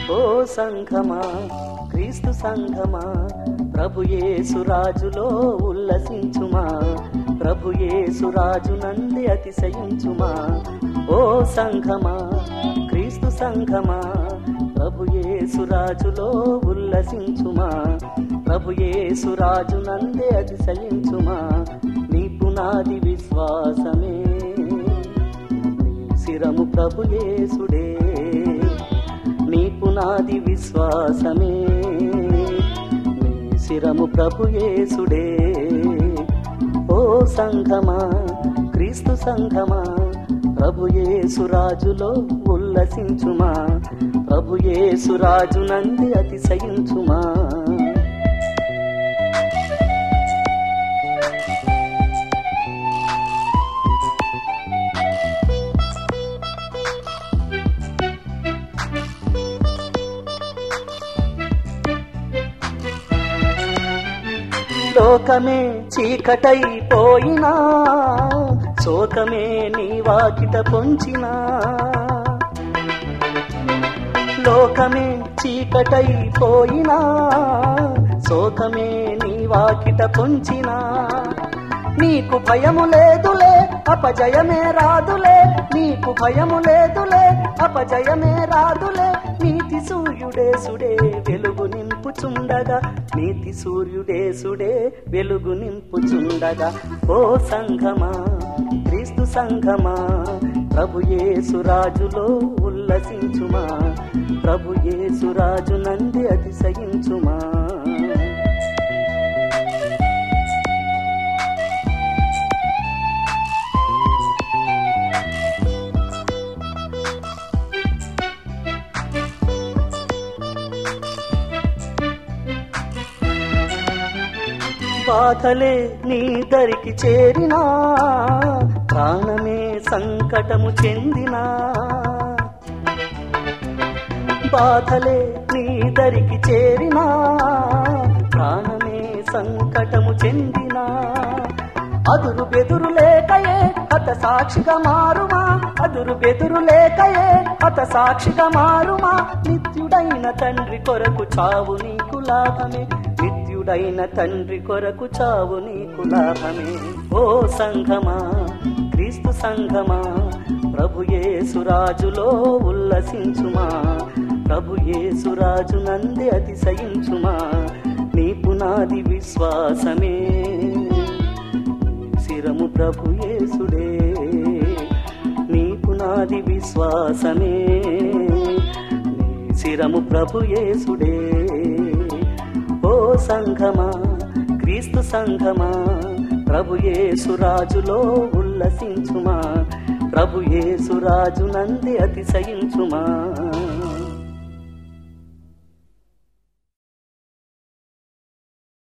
ఓ సంఘమా క్రీస్తు సంఘమా ప్రభు యేసురాజులో ఉల్లసించుమా ప్రభు యేసురాజు నంది అతిశయించుమా ఓ సంఘమా క్రీస్తు సంఘమా ప్రభు యేసురాజులో ఉల్లసించుమా ప్రభు యేసురాజు నంది అతిశయించుమా నీ పునాది విశ్వాసమే నీ శిరము ప్రభు యేసుడే నీ పునాది విశ్వాసమే నీ శిరము ప్రభు యేసుడే ఓ సంఘమా క్రీస్తు సంఘమా ప్రభు యేసురాజులో ఉల్లసించుమా ప్రభు యేసురాజు నంది అతిశయించుమా లోకమే చీకటైపోయినా శోకమే నీ వాకిట పొంచినా లోకమే చీకటైపోయినా శోకమే నీ వాకిట పొంచినా నీకు భయము లేదులే అపజయమే రాదులే నీకు భయము లేదులే అపజయమే రాదులే నీతి సూర్యుడేసుడే వెలుగు నింపుచుండగా నీతి సూర్యుడేసుడే వెలుగు నింపుచుండగా ఓ సంఘమా క్రీస్తు సంఘమా ప్రభు యేసురాజులో ఉల్లసించుమా ప్రభు యేసురాజు నంది అతిశయించుమా బాధలే నీ దరికి చేరినా ప్రాణమే సంకటము చెందినా బాధలే నీ దరికి చేరినా ప్రాణమే సంకటము చెందినా అదురు బెదురు లేకయే హత సాక్షిగా మారుమా అదురు బెదురు లేకయే హత సాక్షిగా మారుమా నిత్యుడైన తండ్రి కొరకు చావు నీకు లాభమే నిత్యుడైన తండ్రి కొరకు చావు నీకు లాభమే ఓ సంఘమా క్రీస్తు సంఘమా ప్రభు యేసురాజులో ఉల్లసించుమా ప్రభు యేసురాజు నంది అతిశయించుమా నీ పునాది విశ్వాసమే శిరము ప్రభు యేసుడే నీ పునాది విశ్వాసమే నీ శిరము ప్రభు యేసుడే ఓ సంఘమా క్రీస్తు సంఘమా ప్రభు యేసురాజులో ఉల్లసించుమా ప్రభు యేసురాజు నంది అతిశయించుమా